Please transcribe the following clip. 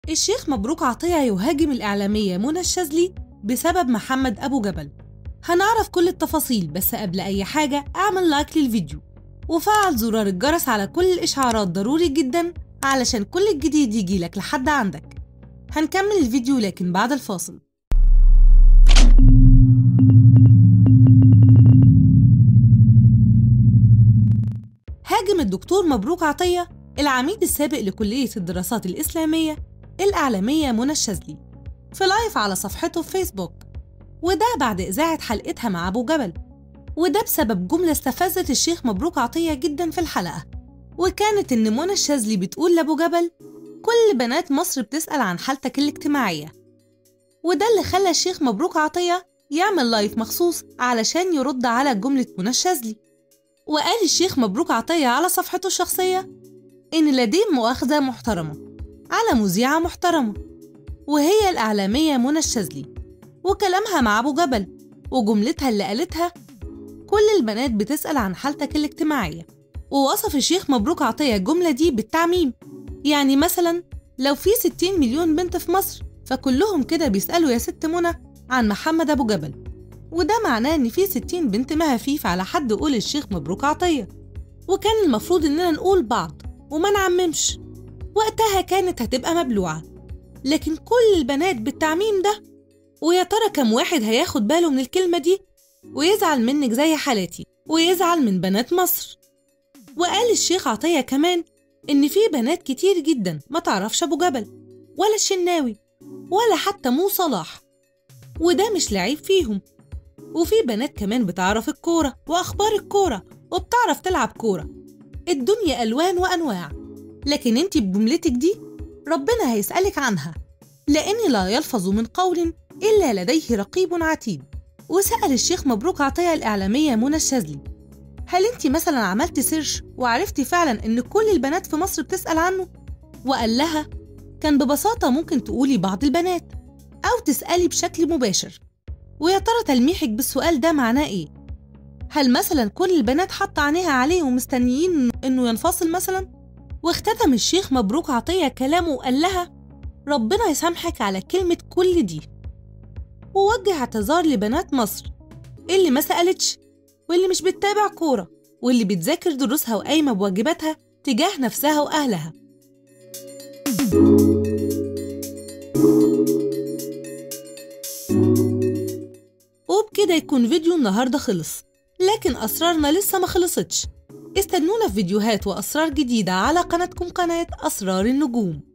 الشيخ مبروك عطية يهاجم الإعلامية منى الشاذلي بسبب محمد أبو جبل هنعرف كل التفاصيل بس قبل أي حاجة اعمل لايك للفيديو وفعل زرار الجرس على كل الإشعارات ضروري جدا علشان كل الجديد يجيلك لحد عندك هنكمل الفيديو لكن بعد الفاصل هاجم الدكتور مبروك عطية العميد السابق لكلية الدراسات الإسلامية الإعلامية منى الشاذلي في لايف على صفحته في فيسبوك وده بعد إذاعة حلقتها مع أبو جبل وده بسبب جملة استفزت الشيخ مبروك عطية جدا في الحلقة وكانت إن منى الشاذلي بتقول لأبو جبل كل بنات مصر بتسأل عن حالتك الاجتماعية وده اللي خلى الشيخ مبروك عطية يعمل لايف مخصوص علشان يرد على جملة منى الشاذلي وقال الشيخ مبروك عطية على صفحته الشخصية إن لديه مؤاخذة محترمة على مذيعة محترمة وهي الإعلامية منى الشاذلي وكلامها مع أبو جبل وجملتها اللي قالتها كل البنات بتسأل عن حالتك الاجتماعية ووصف الشيخ مبروك عطية الجملة دي بالتعميم يعني مثلا لو في 60 مليون بنت في مصر فكلهم كده بيسألوا يا ست منى عن محمد أبو جبل وده معناه إن في 60 بنت مهافيف على حد قول الشيخ مبروك عطية وكان المفروض إننا نقول بعض وما نعممش وقتها كانت هتبقى مبلوعة لكن كل البنات بالتعميم ده ويا ترى كم واحد هياخد باله من الكلمة دي ويزعل منك زي حالاتي ويزعل من بنات مصر وقال الشيخ عطية كمان إن في بنات كتير جدا ما تعرفش أبو جبل ولا الشناوي ولا حتى مو صلاح وده مش لعيب فيهم وفي بنات كمان بتعرف الكورة وأخبار الكورة وبتعرف تلعب كورة الدنيا ألوان وأنواع لكن انت بجملتك دي ربنا هيسألك عنها لأن لا يلفظ من قول إلا لديه رقيب عتيد وسأل الشيخ مبروك عطية الإعلامية منى الشاذلي هل انت مثلا عملت سيرش وعرفتي فعلا ان كل البنات في مصر بتسأل عنه؟ وقال لها كان ببساطة ممكن تقولي بعض البنات أو تسألي بشكل مباشر ويا ترى تلميحك بالسؤال ده معناه إيه؟ هل مثلا كل البنات حاطة عينيها عليه ومستنيين إنه ينفصل مثلا؟ واختتم الشيخ مبروك عطية كلامه وقال لها ربنا يسامحك على كلمة كل دي ووجه اعتذار لبنات مصر اللي ما سألتش واللي مش بتتابع كورة واللي بتذاكر دروسها وقايمة بواجباتها تجاه نفسها وأهلها وبكده يكون فيديو النهاردة خلص لكن أسرارنا لسه ما خلصتش استنونا في فيديوهات وأسرار جديدة على قناتكم قناة أسرار النجوم